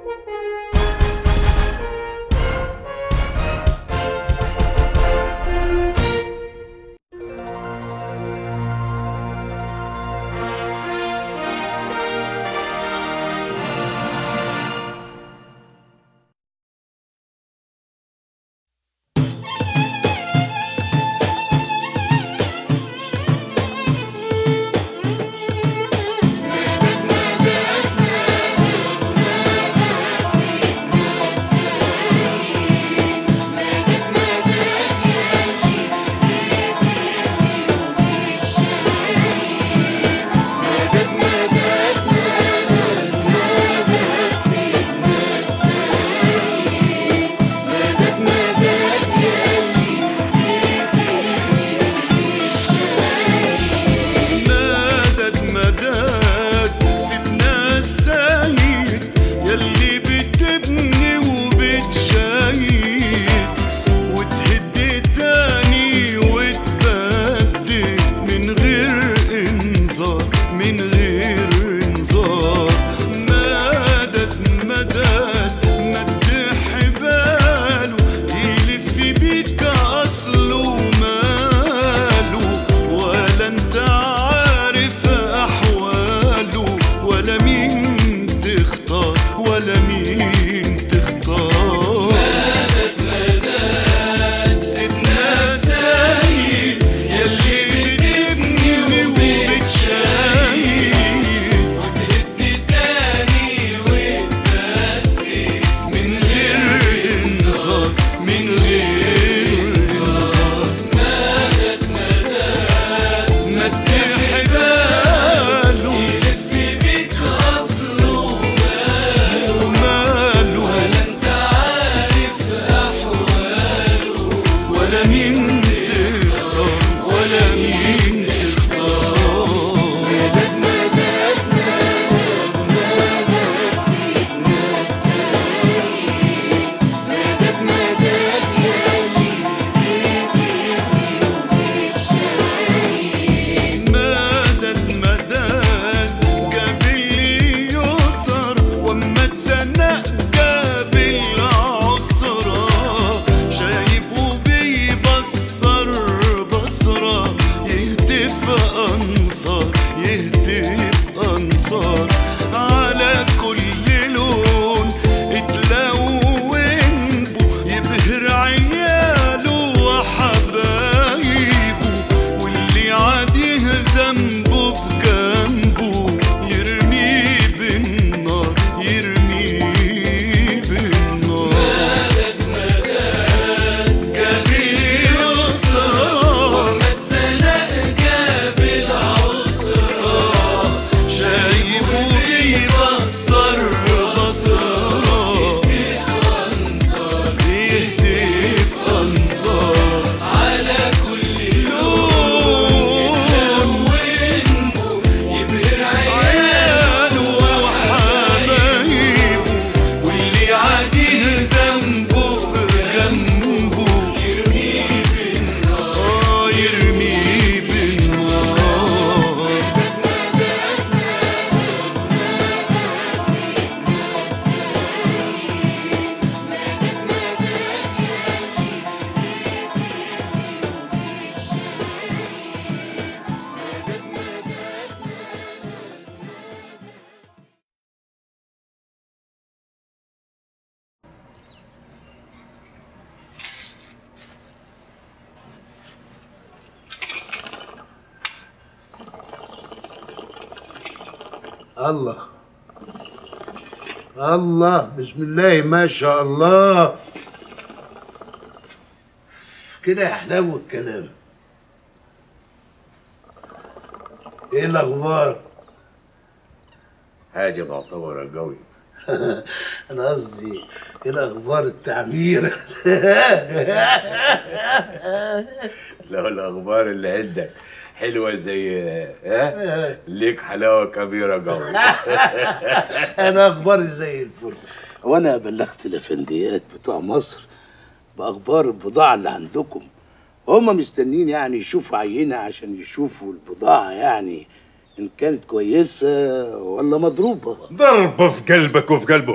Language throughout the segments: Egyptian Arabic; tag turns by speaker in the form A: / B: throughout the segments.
A: مدد مدد سيدنا السيد يلي بتبني وبتشيد وتهد تاني وتبدد من غير انذار من غير انذار مدد مدد مد حباله يلف بيك اصله ماله ولا انت عارف احواله ولا مين تختار ولا مين تختار سيدنا السيد يلي بتبني وبتشايد وتهد تاني وتبدي من غير انذار من غير انذار مد حباله يلف بيك اصله وماله ولا انت عارف احواله ولا مين تختار ولا مين تختار مدد مدد مدد سيدنا السيد مدد مدد يلي مدد مدد جابلي يسر واما اتزنق جابل عسرة شايب وبيبصر بصرة يهتف انصار يهتف انصار على كل لون اتلون بو يبهر عياله وحبايبه واللي عاديه ذنبه في جنبه يرميه بالنار يرميه بالنار جابي يسرى وما اتزنق جاب العسرى شايب وبيبصر بصرة يهتف أنصار على كل لون يبهر عياله وحبايبه واللي عاديه ذنبه في جنبه يرميه بالنار يرميه بالنار
B: الله الله بسم الله ما شاء الله كده يحلو الكلام ايه الاخبار
C: هادي معتبر قوي
B: انا قصدي ايه الاخبار التعمير
C: لو الاخبار اللي عندك حلوه زي ها ليك حلاوه كبيره قوي
B: انا اخباري زي الفل وانا بلغت الافنديات بتوع مصر باخبار البضاعه اللي عندكم هم مستنين يعني يشوفوا عينه عشان يشوفوا البضاعه يعني ان كانت كويسه ولا مضروبه
D: ضربة في قلبك وفي قلبهم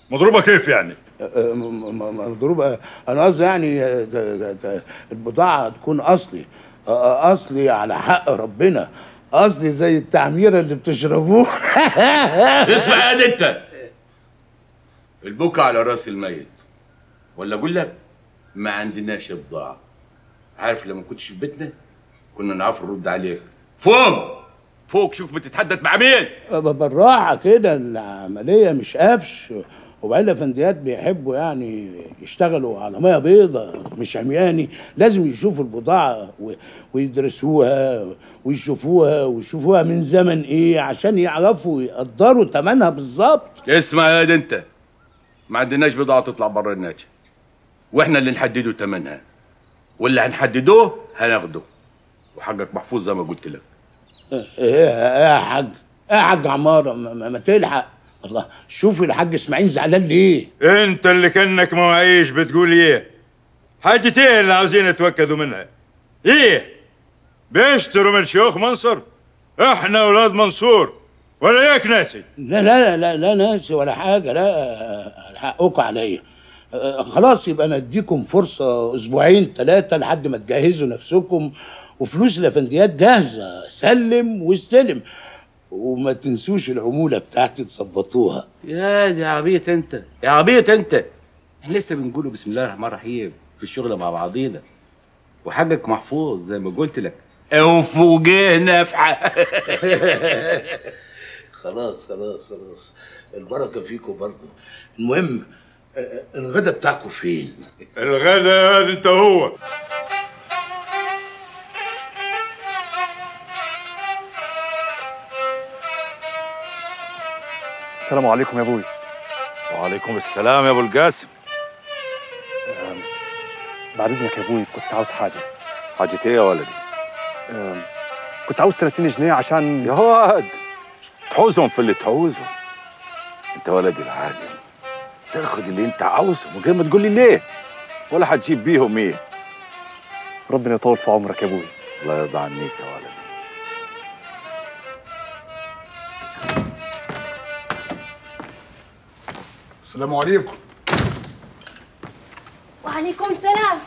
D: مضروبه كيف يعني
B: آه، م- م- مضروب آه، انا قصدي يعني آه، ده- ده- ده البضاعه تكون اصلي آه، آه، اصلي على حق ربنا اصلي زي التعميره اللي بتشربوه
C: اسمع يا انت البكا على راس الميت ولا اقول لك ما عندناش بضاعه عارف لما كنتش في بيتنا كنا نعرف نرد عليك فوق فوق شوف بتتحدث مع مين
B: ب- بالراحه كده العمليه مش قفش وبعدين الافنديات بيحبوا يعني يشتغلوا على ميه بيضة مش عمياني لازم يشوفوا البضاعة و- ويدرسوها ويشوفوها ويشوفوها من زمن ايه عشان يعرفوا يقدروا ثمنها بالظبط
C: اسمع يا انت ما عندناش بضاعه تطلع بره الناتج واحنا اللي نحددوا ثمنها واللي هنحددوه هناخده وحقك محفوظ زي ما قلت لك
B: ايه ايه يا حاج ايه يا حاج عمارة ما, ما, ما تلحق الله شوفي الحاج اسماعيل زعلان ليه
D: انت اللي كانك مواعيش بتقول ايه حاجة ايه اللي عاوزين يتوكدوا منها ايه بيشتروا من شيوخ منصور احنا اولاد منصور ولا اياك ناسي
B: لا لا لا لا ناسي ولا حاجة لا حقكم عليا آه، خلاص يبقى انا اديكم فرصة اسبوعين ثلاثة لحد ما تجهزوا نفسكم وفلوس الافنديات جاهزة سلم واستلم وما تنسوش العمولة بتاعتي تظبطوها
C: يا دي عبيط انت يا عبيط انت احنا لسه بنقوله بسم الله الرحمن الرحيم في الشغل مع بعضينا وحقك محفوظ زي ما قلت لك وفوقيه نافعه
B: خلاص خلاص خلاص البركة فيكم برضه المهم آه، الغدا بتاعكم فين؟
D: الغدا هذا انت هو
E: السلام عليكم يا ابوي
D: وعليكم السلام يا ابو القاسم
E: بعد اذنك يا ابوي كنت عاوز حاجه
D: حاجة ايه يا ولدي
E: أم، كنت عاوز 30 جنيه عشان
D: يا واد تحوزهم في اللي تحوزهم انت ولدي العالم تاخد اللي انت عاوزه من غير ما تقول لي ليه ولا حتجيب بيهم ايه
E: ربنا يطول في عمرك يا ابوي
D: الله يرضى عنيك يا ولدي
F: السلام عليكم
G: وعليكم السلام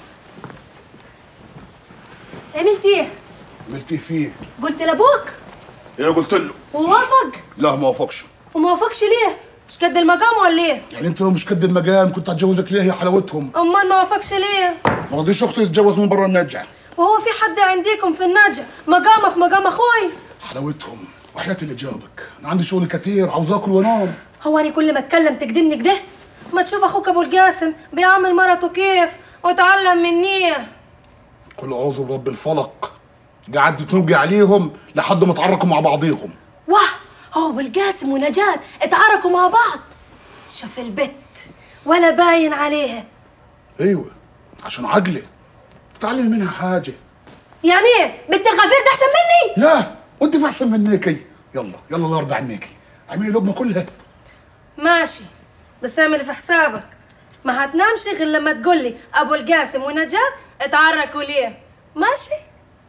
G: عملت ايه؟
F: عملت ايه فيه؟
G: قلت لابوك
F: ايه قلت له؟
G: ووافق
F: لا ما وافقش
G: وما وافقش ليه؟ مش قد المقام ولا ايه؟
F: يعني انت لو مش قد المقام كنت هتجوزك ليه يا حلاوتهم؟
G: امال ما وافقش ليه؟
F: ما رضيش اختي تتجوز من بره النجع
G: وهو في حد عندكم في النجع مقامه في مقام اخوي
F: حلاوتهم وحياة اللي جابك انا عندي شغل كتير عاوز اكل وانام
G: هو انا كل ما اتكلم تقدمني كده؟ ما تشوف اخوك ابو القاسم بيعامل مرته كيف وتعلم مني
F: كل اعوذ برب الفلق قعدت تنوجي عليهم لحد ما اتعركوا مع بعضيهم
G: واه هو ابو القاسم ونجاة اتعاركوا مع بعض شوف البت ولا باين عليها
F: ايوه عشان عقلي تعلم منها حاجه
G: يعني ايه؟ بنت الغفير ده احسن مني؟
F: لا وانت في احسن منيكي يلا يلا الله يرضى عنيكي اعملي لقمه كلها
G: ماشي بس اعمل في حسابك ما هتنامش غير لما تقولي ابو القاسم ونجاة اتعركوا ليه ماشي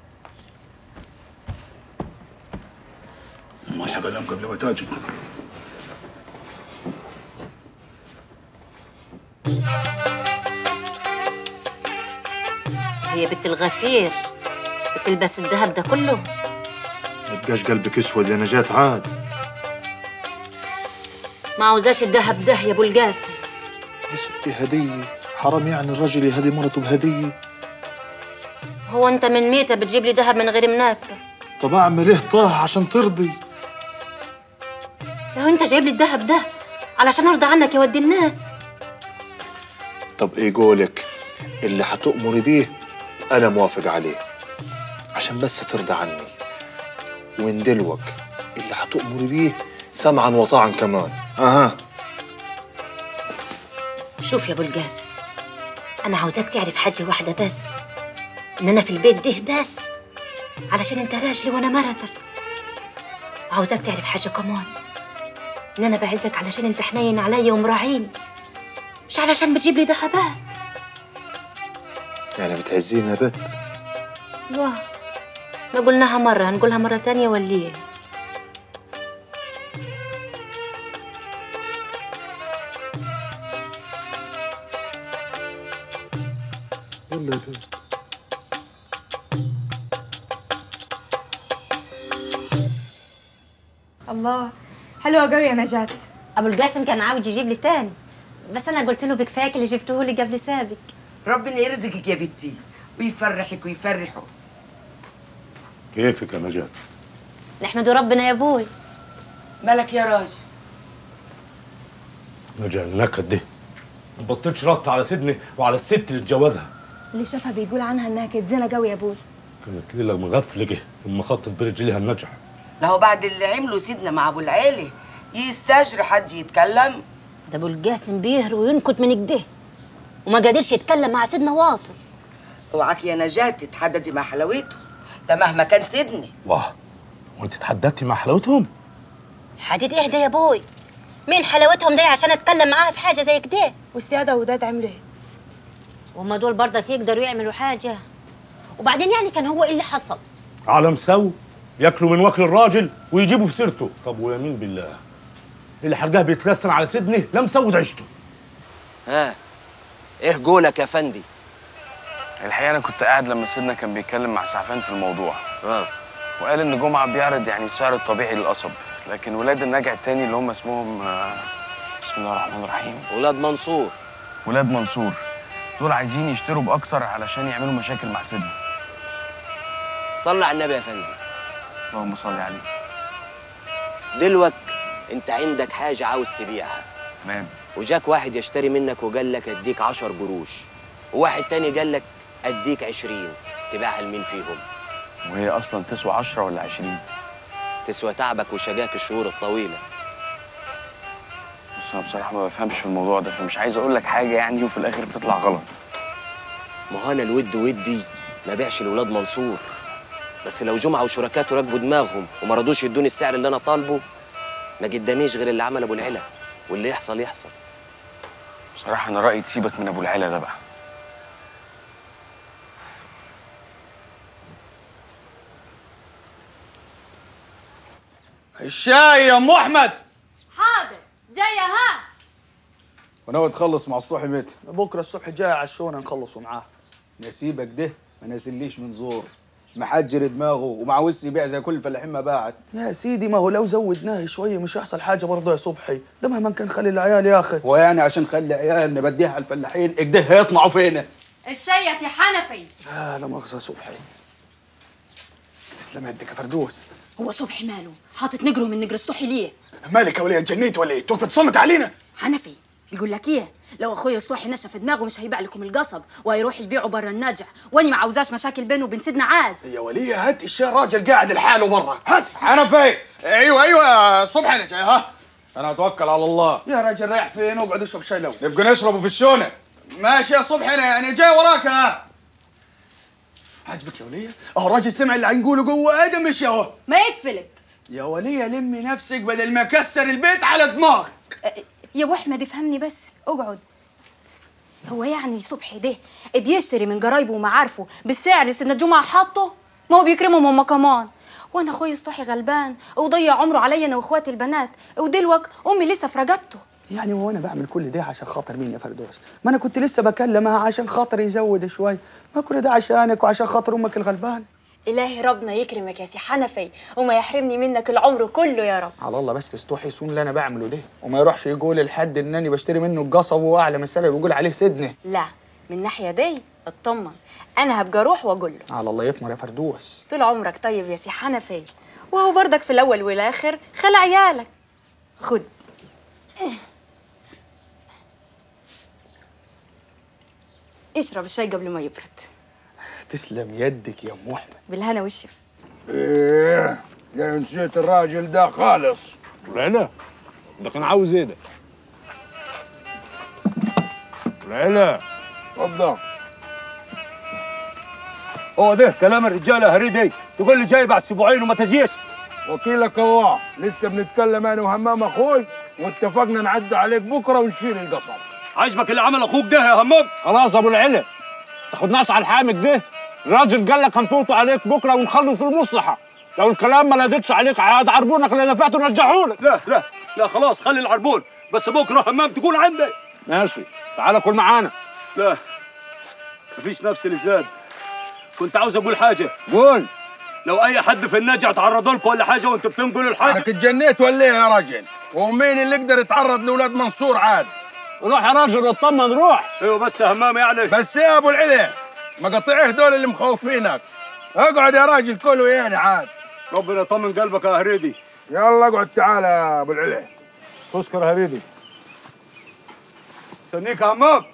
F: ما الحق انام قبل ما تاجي
H: هي بنت الغفير بتلبس الذهب ده كله
I: ما تبقاش قلبك اسود يا نجاة عاد
H: ما عاوزاش الذهب ده يا ابو القاسم
I: يا ستي هدية حرام يعني الرجل يهدي مرته بهدية
H: هو انت من ميتة بتجيب لي ذهب من غير مناسبة
I: طب اعمل ايه طه عشان ترضي
H: لو انت جايب لي الذهب ده علشان ارضى عنك يا ودي الناس
I: طب ايه قولك اللي هتؤمري بيه انا موافق عليه عشان بس ترضى عني وان دلوك اللي هتؤمري بيه سمعا وطاعا كمان اها
H: شوف يا ابو القاسم انا عاوزاك تعرف حاجة واحدة بس ان انا في البيت ده بس علشان انت راجلي وانا مرتك وعاوزاك تعرف حاجة كمان ان انا بعزك علشان انت حنين عليا ومراعيني مش علشان بتجيب لي ذهبات
I: يعني بتعزيني يا بت
H: واه ما قلناها مرة هنقولها مرة تانية ولا ايه؟
I: ولا ده
J: الله حلوة قوي يا نجاة
H: ابو القاسم كان عاوز يجيب لي تاني بس انا قلت له بكفاك اللي جبته لي قبل سابق
K: ربنا يرزقك يا بنتي ويفرحك ويفرحه
C: كيفك يا نجاة
H: نحمد ربنا يا ابوي
K: مالك يا راجل
L: نجاة النكد دي ما بطلتش رط على سيدني وعلى الست اللي اتجوزها
J: اللي شافها بيقول عنها انها كانت زينة قوي يا ابوي
L: كانت ليلة مغفلة لما خطت برجليها النجح
K: لو بعد اللي عمله سيدنا مع ابو العيلة يستجري حد يتكلم
H: ده ابو القاسم بيهر وينكت من كده وما قادرش يتكلم مع سيدنا واصل
K: اوعك يا نجاة تتحددي مع حلاوته ده مهما كان سيدني
L: واه وانت اتحددتي مع حلاوتهم
H: حديد اهدى يا ابوي مين حلاوتهم دي عشان اتكلم معاها في حاجه زي كده
J: والسيادة وداد عملوا ايه
H: وما دول برضك يقدروا يعملوا حاجه وبعدين يعني كان هو ايه اللي حصل
L: على مسو ياكلوا من واكل الراجل ويجيبوا في سيرته طب ويمين بالله اللي حرجها بيتلسن على سيدني لا مسود عيشته
M: ها ايه قولك يا فندي
N: الحقيقه انا كنت قاعد لما سيدنا كان بيتكلم مع سعفان في الموضوع
M: اه
N: وقال ان جمعه بيعرض يعني السعر الطبيعي للقصب لكن ولاد النجع التاني اللي هم اسمهم آه، بسم الله الرحمن الرحيم
M: ولاد منصور
N: ولاد منصور دول عايزين يشتروا باكتر علشان يعملوا مشاكل مع سيدنا
M: صلي على النبي يا فندي
N: اللهم صل عليه
M: دلوك انت عندك حاجة عاوز تبيعها
N: تمام
M: وجاك واحد يشتري منك وقال لك اديك عشر قروش وواحد تاني قال لك اديك عشرين تبيعها لمين فيهم
N: وهي اصلا تسوى 10 ولا 20
M: تسوى تعبك وشجاك الشهور الطويلة
N: بص انا بصراحه ما بفهمش في الموضوع ده فمش عايز اقول لك حاجه يعني وفي الاخر بتطلع غلط
M: ما هو انا الود ودي ما بيعش لولاد منصور بس لو جمعة وشركاته راكبوا دماغهم وما رضوش يدوني السعر اللي انا طالبه ما قداميش غير اللي عمل ابو العلا واللي يحصل يحصل
N: بصراحه انا رايي تسيبك من ابو العلا ده بقى
O: الشاي يا ام احمد
G: حاضر جاية ها
O: وناوي تخلص مع سطوحي متى بكره الصبح جاي عشونا نخلصوا معاه نسيبك ده ما نازليش من زور محجر دماغه ومعوز يبيع زي كل الفلاحين ما باعت يا سيدي ما هو لو زودناه شويه مش هيحصل حاجه برضه يا صبحي ده مهما كان خلي العيال يا اخي ويعني عشان خلي عيال نبديها على الفلاحين اكده هيطمعوا فينا
G: الشاي يا سي حنفي
O: لا لا مؤاخذه يا صبحي تسلم يدك يا فردوس
P: هو صبحي ماله حاطط نجره من نجر سطوحي ليه
O: مالك يا وليه اتجنيت ولا ايه؟ توقف تصنت علينا
P: حنفي يقول لك ايه لو اخويا سطوحي نشف دماغه مش هيبيع لكم القصب وهيروح يبيعه بره النجع واني ما عاوزاش مشاكل بينه وبين سيدنا عاد
O: يا وليه هات الشاي راجل قاعد لحاله برا هات حنفي ايوه ايوه يا صبحي انا جاي ها انا اتوكل على الله يا راجل رايح فين اقعد اشرب شاي لو نبقى نشربه في الشونه ماشي يا صبحي انا يعني جاي وراك ها عجبك يا وليه اهو الراجل سمع اللي هنقوله جوه ادم مش اهو
G: ما يكفلك
O: يا وليه لمي نفسك بدل ما كسر البيت على دماغك
J: يا ابو احمد افهمني بس اقعد هو يعني صبحي ده بيشتري من جرايبه ومعارفه بالسعر اللي سيدنا الجمعه حاطه ما هو بيكرمهم هما كمان وانا اخويا سطوحي غلبان وضيع عمره عليا انا واخواتي البنات ودلوك امي لسه في رقبته
O: يعني هو انا بعمل كل ده عشان خاطر مين يا فردوس ما انا كنت لسه بكلمها عشان خاطر يزود شوي ما كل ده عشانك وعشان خاطر امك الغلبان
J: الهي ربنا يكرمك يا سي حنفي وما يحرمني منك العمر كله يا رب
O: على الله بس استوحي يصون اللي انا بعمله ده وما يروحش يقول لحد انني بشتري منه القصب واعلى من السعر بيقول عليه سيدني
J: لا من الناحيه دي اطمن انا هبقى اروح واقول له
O: على الله يطمر يا فردوس
J: طول عمرك طيب يا سي حنفي وهو برضك في الاول والاخر خلى عيالك خد اشرب الشاي قبل ما يبرد
O: تسلم يدك يا ام احمد
J: بالهنا والشفا
Q: ايه ده نسيت الراجل ده خالص
L: العلا ده كان عاوز ايه ده؟
Q: العلا اتفضل
L: هو ده كلام الرجاله هريدي تقول لي جاي بعد اسبوعين وما تجيش
Q: وكيلك الله لسه بنتكلم انا وهمام اخوي واتفقنا نعدي عليك بكره ونشيل القصب
L: عاجبك اللي عمل اخوك ده يا همام خلاص ابو العلا تاخدناش على الحامك ده الراجل قال لك هنفوتوا عليك بكره ونخلص المصلحه لو الكلام ما لقيتش عليك عاد عربونك اللي دفعته نرجعه لك لا لا لا خلاص خلي العربون بس بكره همام تكون عندي ماشي تعال كل معانا لا مفيش نفس لزاد كنت عاوز اقول حاجه
Q: قول
L: لو اي حد في النجع تعرضوا لكم ولا حاجه وانتوا بتنقلوا الحاجه
Q: انك اتجنيت ولا ايه يا راجل ومين اللي يقدر يتعرض لاولاد منصور عاد
L: روح يا راجل اطمن روح ايوه بس يا همام يعني
Q: بس يا ابو العلا مقاطعيه دول اللي مخوفينك اقعد يا راجل كل وياني عاد
L: ربنا يطمن قلبك يا هريدي
Q: يلا اقعد تعال يا ابو العلا
L: تذكر يا هريدي استنيك يا همام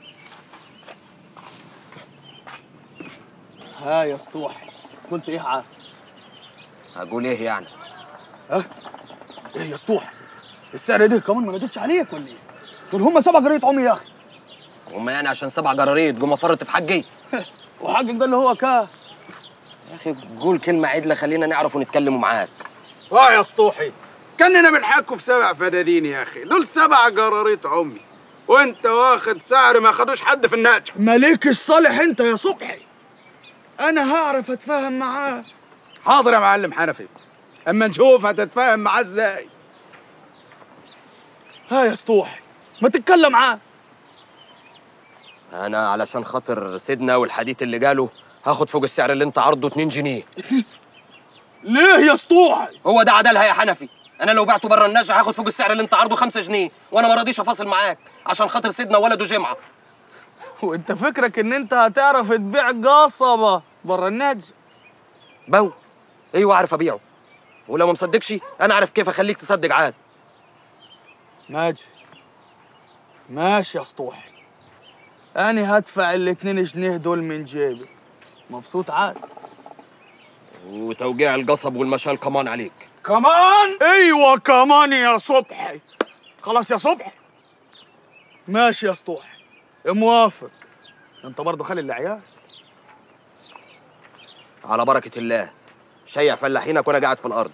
O: ها يا سطوح قلت ايه عاد
M: هقول ايه يعني
O: ها ايه يا سطوح السعر ده كمان ما نادتش عليك ولا ايه دول هم سبع جريت عمي يا اخي
M: هم يعني عشان سبع جراريط جم فرط في حقي
O: وحقك ده اللي هو كاه
M: يا اخي قول كلمه عدله خلينا نعرف ونتكلموا معاك
Q: اه يا سطوحي كاننا بنحكوا في سبع فدادين يا اخي دول سبع قراريط عمي وانت واخد سعر ما خدوش حد في الناجح
O: مالك الصالح انت يا صبحي انا هعرف اتفاهم معاه
Q: حاضر يا معلم حنفي اما نشوف هتتفاهم معاه ازاي
O: ها يا سطوحي ما تتكلم معاه
M: انا علشان خاطر سيدنا والحديث اللي جاله هاخد فوق السعر اللي انت عارضه 2 جنيه
O: ليه يا سطوحي
M: هو ده عدلها يا حنفي انا لو بعته بره النجع هاخد فوق السعر اللي انت عارضه 5 جنيه وانا ما راضيش افاصل معاك عشان خاطر سيدنا وولده جمعه
O: وانت فكرك ان انت هتعرف تبيع قصبه بره النادي
M: بو ايوه عارف ابيعه ولو ما مصدقش انا عارف كيف اخليك تصدق عاد
O: ماشي ماشي يا سطوحي انا هدفع الاتنين جنيه دول من جيبي مبسوط عاد
M: وتوقيع القصب والمشال كمان عليك
O: كمان ايوه كمان يا صبحي خلاص يا صبحي ماشي يا سطوحي موافق انت برضه خلي العيال
M: على بركه الله شيع فلاحينك وانا قاعد في الارض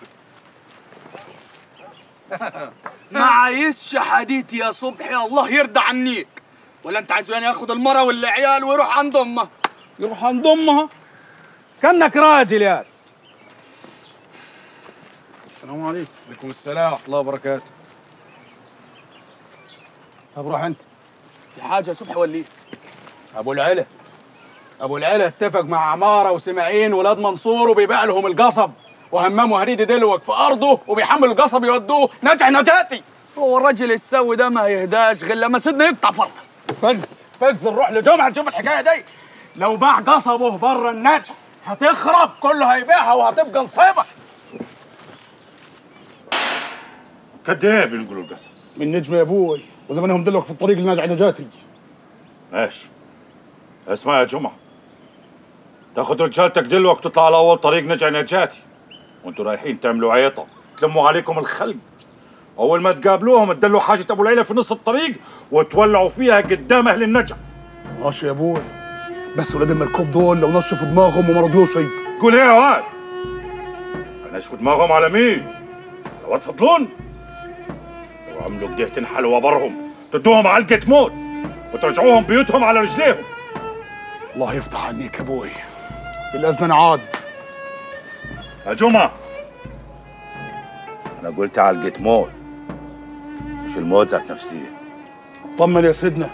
O: ما عايزش حديث يا صبحي الله يرضى عنيك ولا انت عايز يعني ياخد المرة والعيال ويروح عند امها يروح عند امها
Q: كانك راجل يا السلام عليكم
O: عليكم السلام ورحمة الله وبركاته
Q: طب روح انت
O: في حاجة يا صبحي ولا ايه؟
Q: ابو العلا ابو العلا اتفق مع عماره وسماعين ولاد منصور وبيبيع لهم القصب وهمام وهريدي دلوك في ارضه وبيحمل القصب يودوه نجع نجاتي
O: هو الراجل السوي ده ما يهداش غير لما سيدنا يقطع فرضه
Q: فز فز نروح لجمعه نشوف الحكايه دي لو باع قصبه بره النجع هتخرب كله هيبيعها وهتبقى نصيبه
D: قد ايه بينقلوا القصب؟
F: من نجم يا ابوي وزمانهم دلوك في الطريق الناجع نجاتي
D: ماشي اسمع يا جمعة تاخد رجالتك دلوقتي تطلع على اول طريق نجع نجاتي وانتوا رايحين تعملوا عيطة تلموا عليكم الخلق اول ما تقابلوهم تدلوا حاجة ابو العيلة في نص الطريق وتولعوا فيها قدام اهل النجع
F: ماشي يا ابوي بس ولاد المركوب دول لو نشفوا دماغهم وما رضيوش شيء
D: قول ايه يا واد نشفوا دماغهم على مين؟ على واد فضلون لو عملوا كده تنحلوا وبرهم تدوهم علقة موت وترجعوهم بيوتهم على رجليهم
F: الله يفتح عنيك يا ابوي بالاذن عاد
D: يا جمعة أنا قلت علقة موت مش الموت ذات نفسية
F: طمن يا سيدنا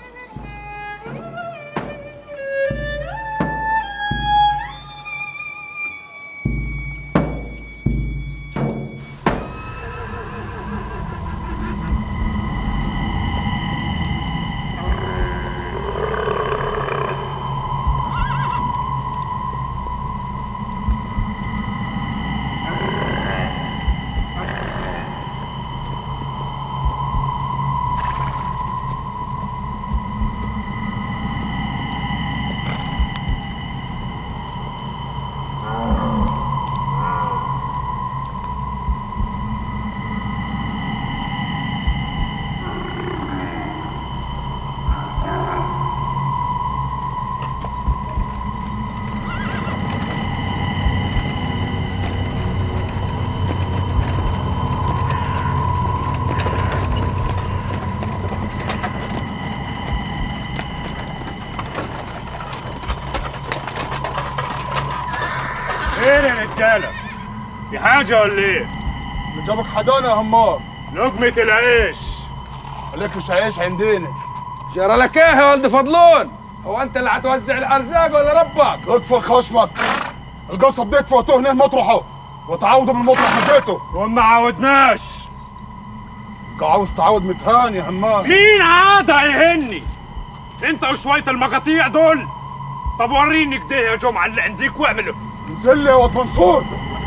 L: فين يا رجاله؟ في حاجه ولا ايه؟
F: اللي جابك حدانا يا همار
L: لقمة العيش
F: عليك مش عايش عندنا
Q: جرى لك ايه يا ولد فضلون
O: هو انت اللي هتوزع الارزاق ولا ربك
F: اطفي خشمك القصب ده تفوتوه هنا مطرحه وتعاودوا من مطرح مشيته
L: وما عاودناش
F: عاوز تعاود متهان يا همام
L: مين عاد هيهني انت وشويه المقاطيع دول طب وريني كده يا جمعه اللي عنديك واعمله
F: انزل لي يا واد منصور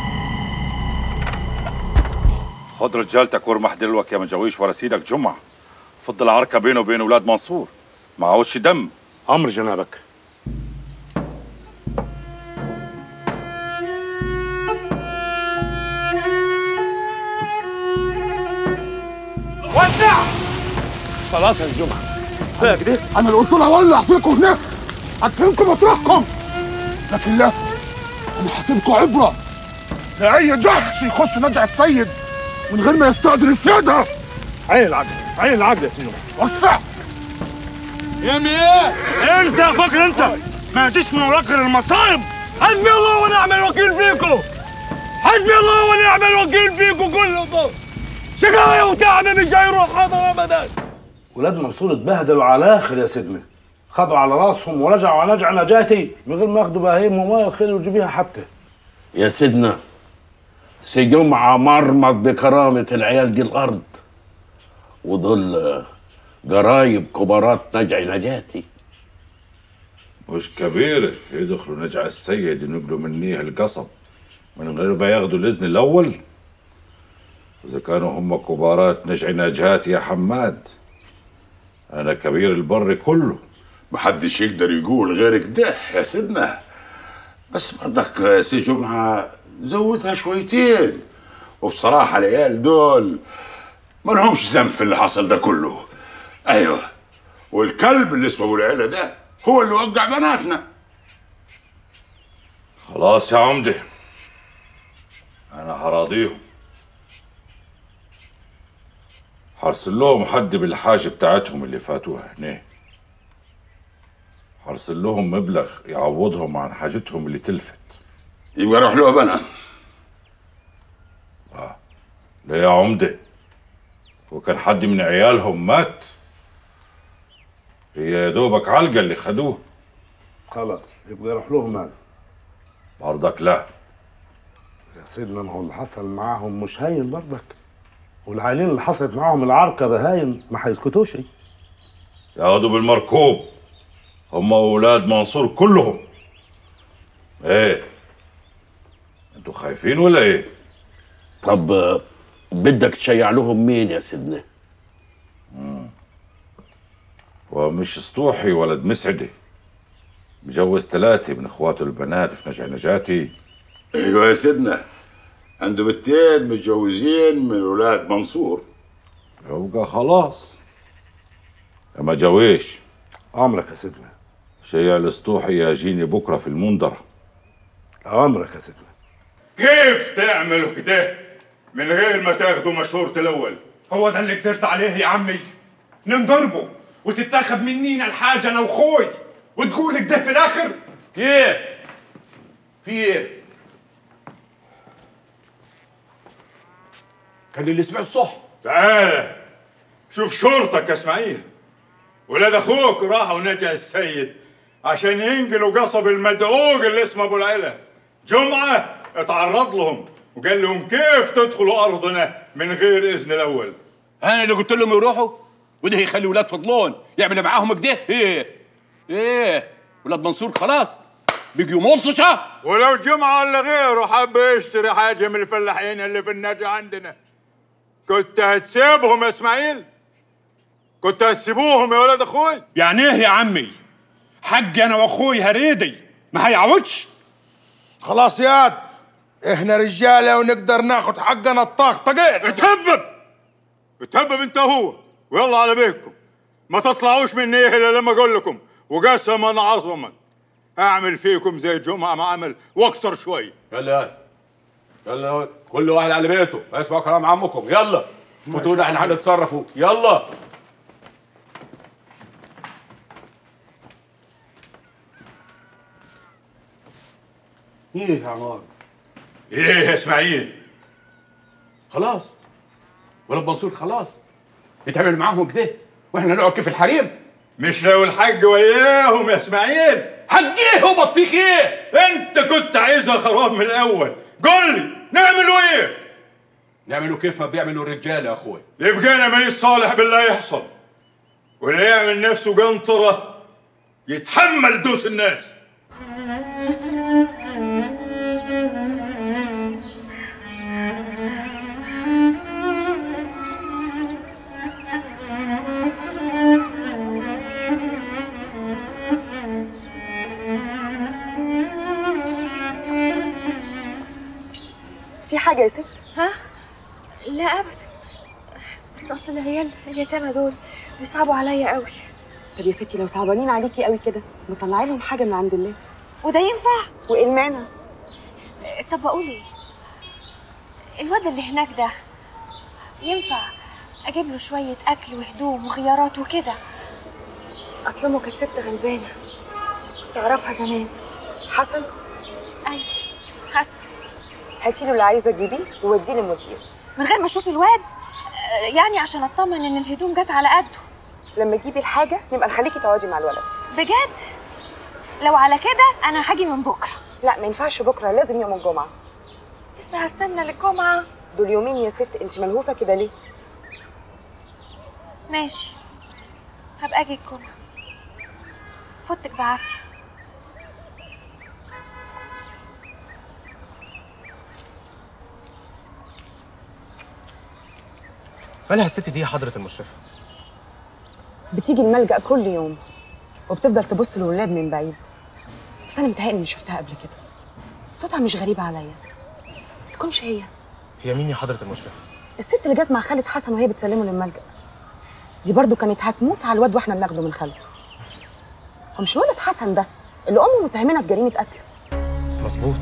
D: خد رجالتك وارمح دلوك يا مجاويش ورا سيدك جمعة فضل العركة بينه وبين ولاد منصور ما عاوزش دم
L: امر جنابك ودع خلاص يا جمعه كفايه كده
F: انا الاصول هولع فيكم هناك هدفنكم مطرحكم لكن لا انا هسيبكم عبره لاي جحش يخش نجع السيد من غير ما يستأذن السيادة
L: عين العقل عين العقل يا سيدي
F: وسع
L: يا مياه انت يا فكر انت ما تجيش من وراك غير المصايب حسبي الله ونعم الوكيل فيكم حسبي الله ونعم الوكيل فيكم كلكم شقاية وتعب مش هيروح حاضر ابدا ولاد منصور اتبهدلوا على الاخر يا سيدنا خدوا على راسهم ورجعوا على نجع نجاتي من غير ما ياخدوا بهايم وما الخير وجيبيها حتى
R: يا سيدنا سي جمعة مرمط بكرامة العيال دي الأرض ودول جرايب كبارات نجع نجاتي
D: مش كبيرة يدخلوا نجع السيد ينقلوا منيه القصب من غير ما ياخدوا الإذن الأول إذا كانوا هم كبارات نجع نجاتي يا حماد أنا كبير البر كله
S: محدش يقدر يقول غير كده يا سيدنا بس برضك يا سي جمعة زودها شويتين وبصراحة العيال دول ما لهمش ذنب في اللي حصل ده كله ايوه والكلب اللي اسمه ابو العيلة ده هو اللي وقع بناتنا
D: خلاص يا عمدة أنا هراضيهم هرسل لهم حد بالحاجة بتاعتهم اللي فاتوها هنا هرسل لهم مبلغ يعوضهم عن حاجتهم اللي تلفت
S: يبقى روح له بنا
D: لا يا عمدة وكان حد من عيالهم مات هي يا دوبك علقة اللي خدوه
L: خلاص يبقى يروح لهم مال
D: برضك لا
L: يا سيدنا ما هو اللي حصل معاهم مش هين برضك والعيالين اللي حصلت معاهم العركه بهايم ما هيسكتوش
D: ياخدوا بالمركوب هم اولاد منصور كلهم ايه انتوا خايفين ولا ايه
R: طب آه، بدك تشيع لهم مين يا سيدنا
D: ومش سطوحي ولد مسعدي مجوز ثلاثة من اخواته البنات في نجع نجاتي
S: ايوه يا سيدنا عنده بنتين متجوزين من ولاد منصور
D: يبقى خلاص ما جويش
L: امرك يا سيدنا
D: شيع الاسطوحي يجيني بكره في المنظره
L: امرك يا سيدنا
D: كيف تعملوا كده من غير ما تاخدوا مشورة الأول
L: هو ده اللي قدرت عليه يا عمي ننضربه وتتاخد منينا الحاجه انا وخوي وتقول كده في الاخر
R: ايه في ايه
D: كان اللي سمعت صح تعال شوف شرطك يا اسماعيل ولاد اخوك راحوا نجا السيد عشان ينقلوا قصب المدعوق اللي اسمه ابو العلا جمعه اتعرض لهم وقال لهم كيف تدخلوا ارضنا من غير اذن الاول
Q: انا اللي قلت لهم يروحوا وده يخلي ولاد فضلون يعمل معاهم كده ايه ايه ولاد منصور خلاص بيجوا ملطشه
D: ولو جمعه ولا غيره حب يشتري حاجه من الفلاحين اللي في النجا عندنا كنت هتسيبهم يا اسماعيل كنت هتسيبوهم يا ولاد اخوي
L: يعني ايه يا عمي حقي انا واخوي هريدي ما هيعودش
O: خلاص ياد احنا رجاله ونقدر ناخد حقنا الطاقطقين
D: اتهبب اتهبب انت هو ويلا على بيتكم ما تطلعوش مني الا لما اقول لكم وقسما عظما اعمل فيكم زي جمعه ما عمل واكتر شوي
Q: يلا يلا كل واحد على بيته اسمعوا كلام عمكم يلا خدونا احنا هنتصرفوا يلا ايه يا عمار
D: ايه يا اسماعيل
Q: خلاص ولاد منصور خلاص يتعمل معاهم كده واحنا نقعد كيف الحريم
D: مش لو الحاج وياهم يا اسماعيل
L: حجيه وبطيخ ايه
D: انت كنت عايزها خراب من الاول قول لي نعملوا ايه
L: نعملوا كيف ما بيعملوا الرجاله يا اخوي
D: يبقى انا ماليش صالح بالله يحصل واللي يعمل نفسه قنطره يتحمل دوس الناس
T: في حاجة يا ست؟
U: ها؟ لا ابدا بس اصل العيال اليتامى دول بيصعبوا عليا قوي
T: طب يا ستي لو صعبانين عليكي قوي كده مطلعي لهم حاجة من عند الله
U: وده ينفع
T: وايه المانع؟
U: طب بقول ايه الواد اللي هناك ده ينفع اجيب له شويه اكل وهدوم وخيارات وكده اصل امه كانت ست غلبانه كنت اعرفها زمان
T: حسن
U: ايوه حسن
T: هاتي له اللي عايزة تجيبيه ووديه للمدير
U: من غير ما اشوف الواد آه، يعني عشان اطمن ان الهدوم جت على قده
T: لما تجيبي الحاجة نبقى نخليكي تقعدي مع الولد
U: بجد لو على كده انا هاجي من بكره
T: لا ما ينفعش بكرة لازم يوم الجمعة
U: بس هستنى للجمعه
T: دول يومين يا ست انت ملهوفة كده ليه؟
U: ماشي هبقى اجي الجمعه فوتك بعافيه
V: مالها الست دي يا حضرة المشرفة؟
T: بتيجي الملجأ كل يوم وبتفضل تبص للولاد من بعيد بس انا متهيألي اني شفتها قبل كده صوتها مش غريب عليا تكونش هي
V: هي مين يا حضرة المشرفة؟
T: الست اللي جت مع خالد حسن وهي بتسلمه للملجأ دي برضو كانت هتموت على الواد واحنا بناخده من خالته هو مش ولد حسن ده اللي امه متهمينها في جريمه قتل
V: مظبوط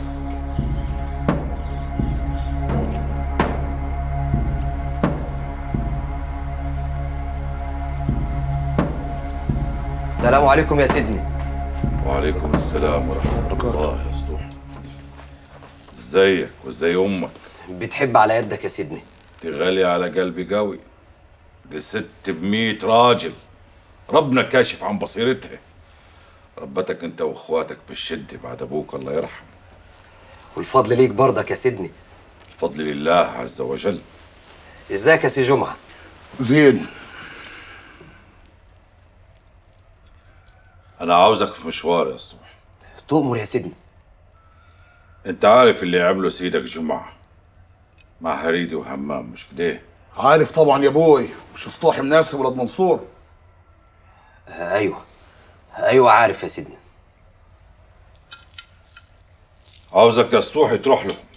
M: السلام عليكم يا سيدني
S: وعليكم السلام ورحمة الله يا سطوح ازيك وازاي امك
M: بتحب على يدك يا سيدني
S: دي غالية على قلبي قوي دي ست بمية راجل ربنا كاشف عن بصيرتها ربتك انت واخواتك بالشدة بعد ابوك الله يرحمه
M: والفضل ليك برضك يا سيدني
S: الفضل لله عز وجل
M: ازيك يا سي جمعه
B: زين
S: انا عاوزك في مشوار يا سطوح
M: تؤمر يا سيدني
S: انت عارف اللي عمله سيدك جمعة مع هريدي وهمام مش كده
F: عارف طبعا يا ابوي مش اسطوحي مناسب ولاد منصور
M: آه ايوه ايوه عارف يا سيدني
S: عاوزك يا سطوحي تروح لهم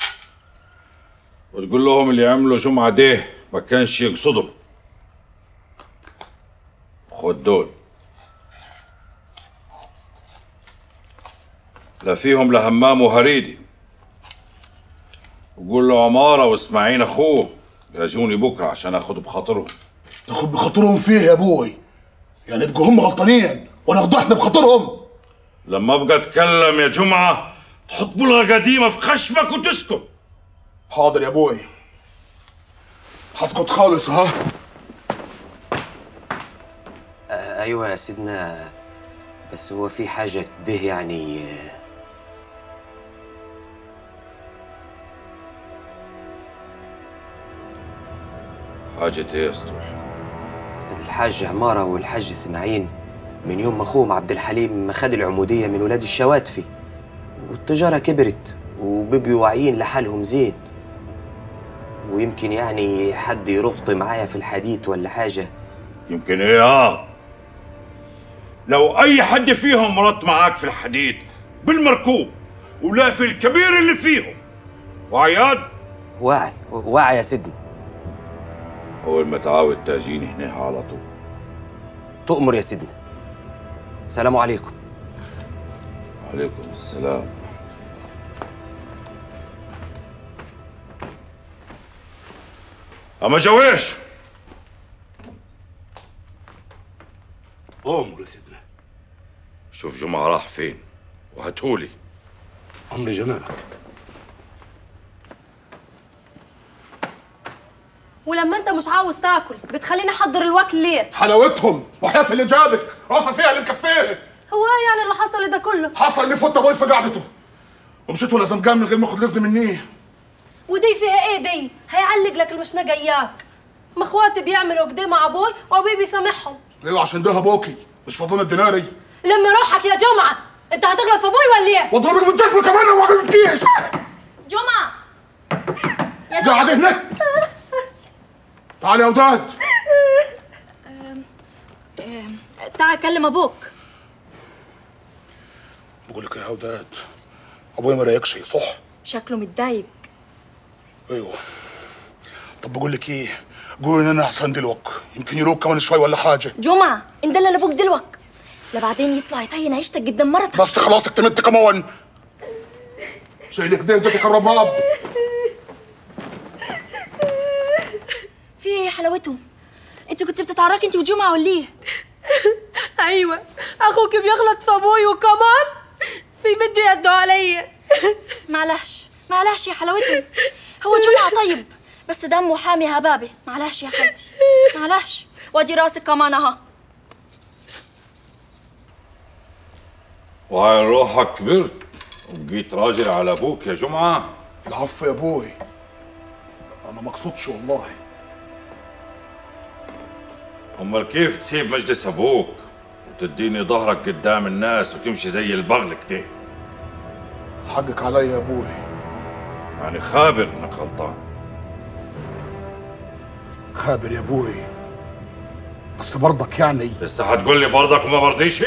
S: وتقول لهم اللي عملوا جمعة ده ما كانش يقصدهم خد دول لا فيهم لا همام وهريدي وقول له عمارة واسماعيل اخوه يجوني بكرة عشان اخد بخاطرهم
F: تاخد بخاطرهم فيه يا ابوي يعني يبقوا هم غلطانين وناخدوا احنا بخاطرهم
S: لما ابقى اتكلم يا جمعة تحط بلغة قديمة في خشمك وتسكت
F: حاضر يا ابوي هسكت خالص ها
M: آه ايوه يا سيدنا بس هو في حاجه ده يعني آه،
S: حاجة ايه يا سطوح
M: الحاج عماره والحاج اسماعيل من يوم ما اخوهم عبد الحليم ما خد العموديه من ولاد الشواتفي والتجاره كبرت وبقوا واعيين لحالهم زين ويمكن يعني حد يربط معايا في الحديد ولا حاجه
S: يمكن ايه اه لو اي حد فيهم مرت معاك في الحديد بالمركوب ولا في الكبير اللي فيهم وعياد
M: واعي واعي يا سيدنا
S: اول ما تعاود تاجيني هنا على طول
M: تؤمر يا سيدنا السلام عليكم
S: عليكم السلام اما جويش
B: امر يا سيدنا
S: شوف جمعة راح فين وهاتهولي
B: امر جنابك
G: ولما انت مش عاوز تاكل بتخليني احضر الوكل ليه
F: حلاوتهم وحياة اللي جابك راسها فيها اللي مكفيه
G: هو ايه يعني اللي حصل ده كله
F: حصل اني فوت ابوي في قعدته ومشيت وانا زمجان من غير ما اخد اذن مني
G: ودي فيها ايه دي هيعلق لك المشنقه اياك ما اخواتي بيعملوا كده مع ابوي وابوي بيسامحهم
F: ايوه عشان ده ابوكي مش فاضلنا الديناري
G: لم روحك يا جمعه انت هتغلط في ابوي ولا ايه
F: واضربك بالجسم كمان لو ما عرفتيش
G: جمعه يا
F: قاعد هناك تعالي يا وداد
G: تعال كلم ابوك
F: بقول لك يا وداد ابويا ما رايكش صح
G: شكله متضايق
F: ايوه طب بقول لك ايه قول ان انا احسن دلوك يمكن يروق كمان شوي ولا حاجه
G: جمعه اندلل ابوك دلوك لبعدين يطلع يطين عيشتك قدام مرتك
F: بس خلاص اكتملت كمان شايلك ده جاتك الرباب
G: في ايه يا حلاوتهم انت كنت بتتعركي انت وجمعه ولا ايه ايوه اخوك بيغلط في ابوي وكمان بيمد يده عليا معلش معلش يا حلاوتهم هو جمعه طيب بس دمه حامي هبابه معلش يا خالتي معلش وادي راسك كمان اها
D: وعلى روحك كبرت وبقيت راجل على ابوك يا جمعه
F: العفو يا ابوي انا ما اقصدش والله
D: امال كيف تسيب مجلس ابوك وتديني ظهرك قدام الناس وتمشي زي البغل كده
F: حقك عليا يا ابوي
D: يعني خابر انك غلطان
F: خابر يا ابوي بس برضك يعني
D: لسه هتقول لي برضك وما برضيش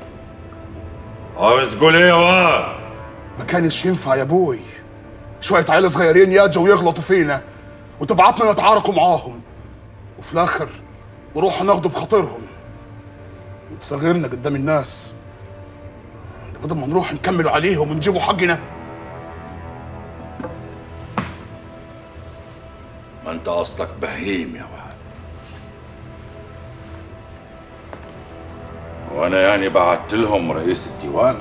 D: عاوز تقول ايه يا واد
F: ما كانش ينفع يا ابوي شوية عيال صغيرين يجوا ويغلطوا فينا وتبعتنا نتعاركوا معاهم وفي الاخر نروح ناخده بخاطرهم وتصغرنا قدام الناس بدل ما نروح نكملوا عليهم ونجيبوا حقنا
D: ما انت اصلك بهيم يا واد وانا يعني بعت لهم رئيس الديوان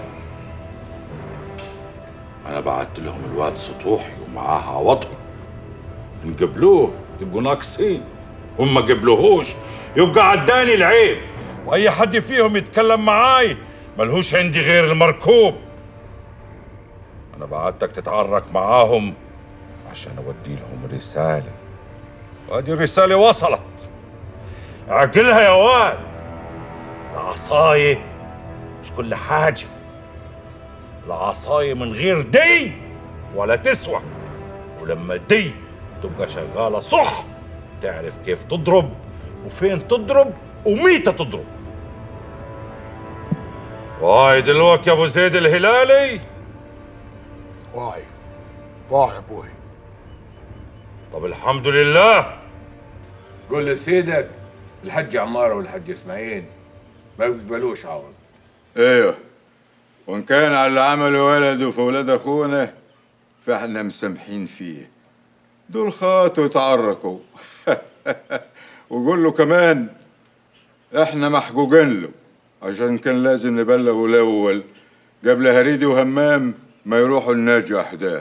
D: انا بعت لهم الواد سطوحي ومعاه عوضهم ان قبلوه يبقوا ناقصين وما قبلوهوش يبقى عداني العيب واي حد فيهم يتكلم معاي ملهوش عندي غير المركوب انا بعتك تتعرك معاهم عشان اودي لهم رساله وادي الرساله وصلت اعقلها يا واد العصايه مش كل حاجه العصايه من غير دي ولا تسوى ولما دي تبقى شغاله صح تعرف كيف تضرب وفين تضرب وميتى تضرب واي دلوقتي يا ابو زيد الهلالي
F: واعي واعي يا ابوي
D: طب الحمد لله
C: قول لسيدك الحاج عمارة والحاج اسماعيل ما بيقبلوش عوض
D: ايوه وان كان على اللي عمله ولده في ولاد اخونا فاحنا مسامحين فيه دول خاتوا وتعركوا وقول له كمان احنا محجوجين له عشان كان لازم نبلغه الاول قبل هريدي وهمام ما يروحوا الناجي احداه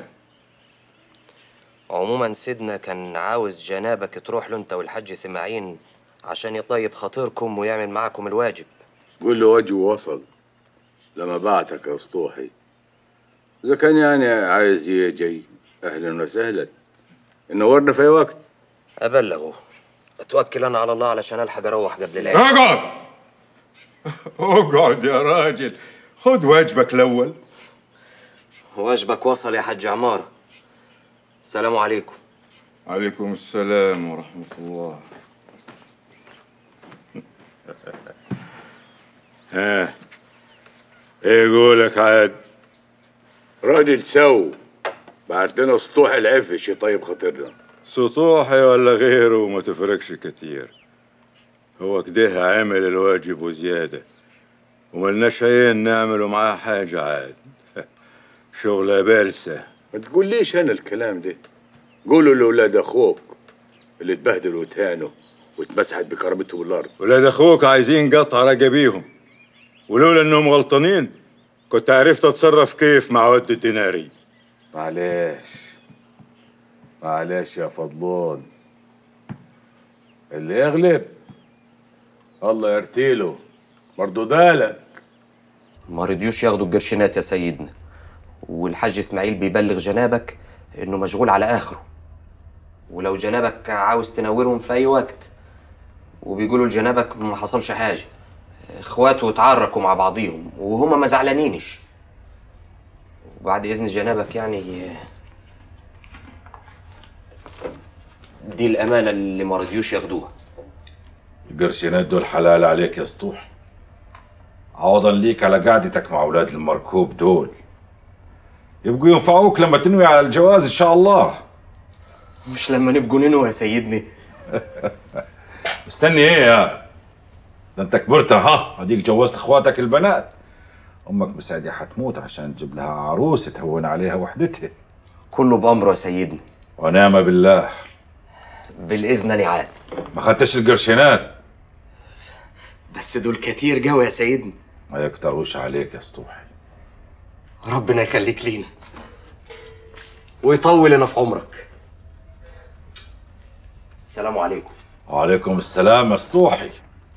M: عموما سيدنا كان عاوز جنابك تروح له انت والحاج سماعين عشان يطيب خاطركم ويعمل معاكم الواجب
C: قول له واجي وصل لما بعتك يا اسطوحي اذا كان يعني عايز يجي اهلا وسهلا نورنا في اي وقت
M: ابلغه اتوكل انا على الله علشان الحق اروح قبل العيد
D: اقعد اقعد يا راجل خد واجبك الاول
M: واجبك وصل يا حاج عمارة السلام عليكم
D: عليكم السلام ورحمة الله ها ايه قولك عاد
C: راجل سو بعت لنا سطوح العفش يطيب خاطرنا
D: سطوحي ولا غيره ما تفرقش كتير هو كده عامل الواجب وزيادة وملناش عين نعمله معاه حاجة عاد شغلة بلسة
C: ما تقوليش انا الكلام ده قولوا لاولاد اخوك اللي اتبهدلوا وتهانوا واتمسحت بكرامتهم الارض
D: ولاد اخوك عايزين قطع رقبيهم ولولا انهم غلطانين كنت عرفت اتصرف كيف مع ود الديناري
C: معلش معلش يا فضلون اللي يغلب الله يرتيله برضه دالك
M: ما رضيوش ياخدوا الجرشينات يا سيدنا والحاج اسماعيل بيبلغ جنابك انه مشغول على اخره ولو جنابك عاوز تنورهم في اي وقت وبيقولوا لجنابك ما حصلش حاجه اخواته اتعاركوا مع بعضيهم وهما ما زعلانينش وبعد اذن جنابك يعني دي الامانه اللي ما رضيوش ياخدوها
A: القرشينات دول حلال عليك يا سطوح عوضا ليك على قعدتك مع اولاد المركوب دول يبقوا ينفعوك لما تنوي على الجواز ان شاء الله
M: مش لما نبقوا ننوى يا سيدني
A: مستني ايه يا ده انت كبرت ها اديك جوزت اخواتك البنات امك مساعدة حتموت عشان تجيب لها عروسه تهون عليها وحدتها
M: كله بامره يا سيدنا
A: ونعم بالله
M: بالاذن انا عاد
A: ما خدتش القرشينات
M: بس دول كتير قوي يا سيدنا
A: ما يكتروش عليك يا سطوحي
M: ربنا يخليك لينا ويطول لنا في عمرك السلام عليكم
A: وعليكم السلام يا سطوحي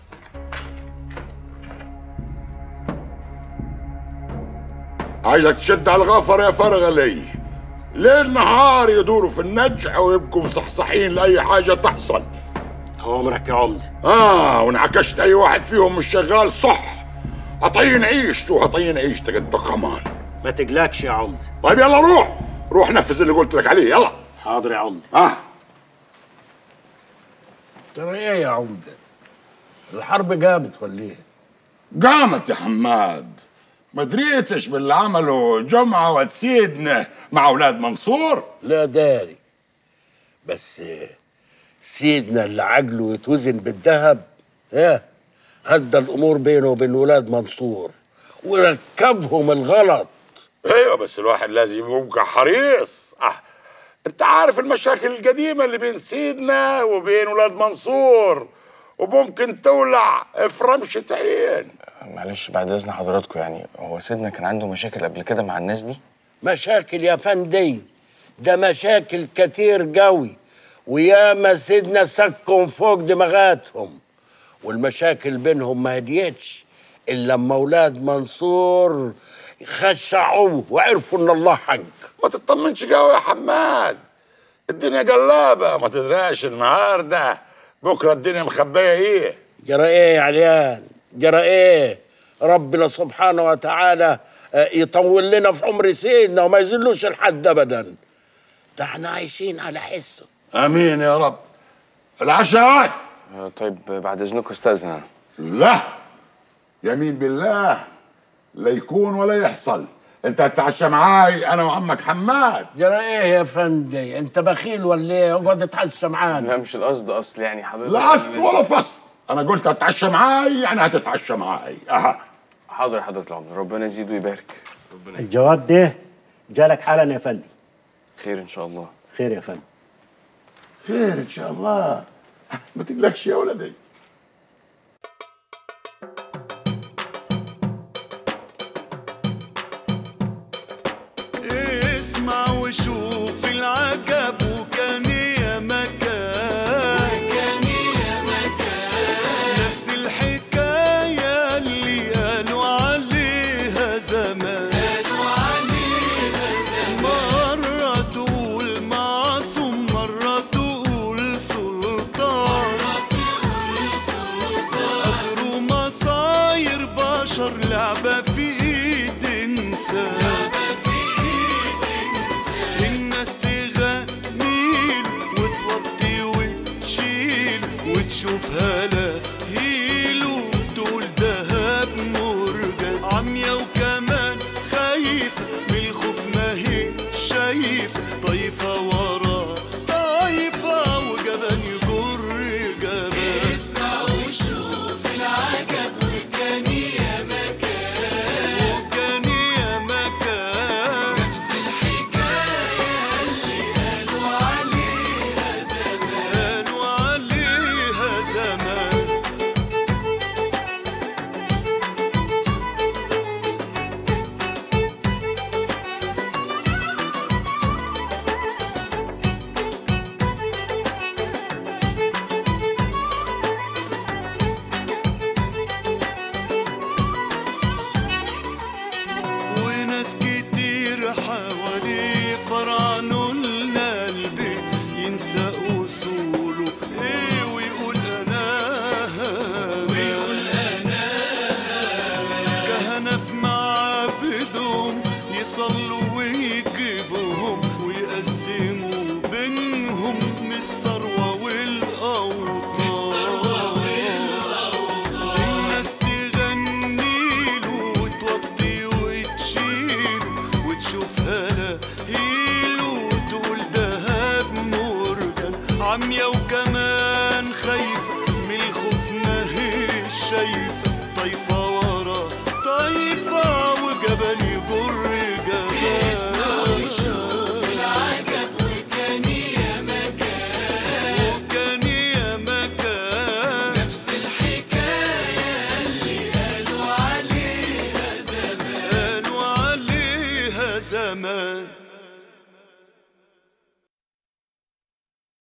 S: عايزك تشد على الغفر يا فرغلي ليل نهار يدوروا في النجع ويبقوا مصحصحين لأي حاجة تحصل
E: عمرك يا عمدة
S: آه وانعكشت أي واحد فيهم مش شغال صح هطين عيشته وهطين عيشتك أنت كمان
E: ما تقلقش يا عمدة
S: طيب يلا روح روح نفذ اللي قلت لك عليه يلا
E: حاضر يا عمدة
S: آه
B: ترى ايه يا عمده الحرب قامت ولا ايه
S: قامت يا حماد ما دريتش باللي عمله جمعة وسيدنا مع أولاد منصور
B: لا داري بس سيدنا اللي عقله يتوزن بالذهب ايه هدى الامور بينه وبين ولاد منصور وركبهم الغلط
S: ايوه بس الواحد لازم يبقى حريص اه انت عارف المشاكل القديمه اللي بين سيدنا وبين ولاد منصور وممكن تولع في رمشة عين
N: معلش بعد اذن حضراتكم يعني هو سيدنا كان عنده مشاكل قبل كده مع الناس دي
B: مشاكل يا فندي ده مشاكل كتير قوي وياما سيدنا سكهم فوق دماغاتهم والمشاكل بينهم ما هديتش الا لما اولاد منصور خشعوه وعرفوا ان الله حق
S: ما تطمنش قوي يا حماد الدنيا قلابه ما تدراش النهارده بكره الدنيا مخبيه ايه
B: جرى ايه يا عليان جرى ايه ربنا سبحانه وتعالى آه، يطول لنا في عمر سيدنا وما يذلوش الحد ابدا ده احنا عايشين على حسه
S: امين يا رب العشاء
N: آه، طيب بعد اذنكم استاذن أنا.
S: لا يمين بالله لا يكون ولا يحصل انت هتتعشى معاي انا وعمك حماد
B: جرى ايه يا فندي انت بخيل ولا ايه اقعد اتعشى معانا
N: لا مش القصد اصل يعني حضرتك
S: لا اصل ولا فصل انا قلت هتتعشى معاي يعني هتتعشى معاي اها
N: حاضر يا حضرة العمر ربنا يزيد ويبارك ربنا
E: الجواب ده جالك حالا يا فندم
N: خير ان شاء الله
E: خير يا فندم
S: خير ان شاء الله ما تقلقش يا ولدي
W: اسمع وشوف العجب وكان يا مكان وكان يا مكان نفس الحكاية اللي قالوا عليها زمان قالوا عليها زمان مرة تقول معصوم مرة تقول سلطان مرة تقول سلطان آخره مصاير بشر لعبة في ايد انسان الناس تغنيل وتوطي وتشيل وتشوفها لهيل وتقول دهب مرجان عمية وكمان خايفة من الخوف ما هي شايفة طايفة ورا طايفة وجبان يجر جبان اسمع وشوف العجب وكان يا مكان وكان يا مكان نفس الحكاية اللي قالوا عليها زمان قالوا عليها زمان زمان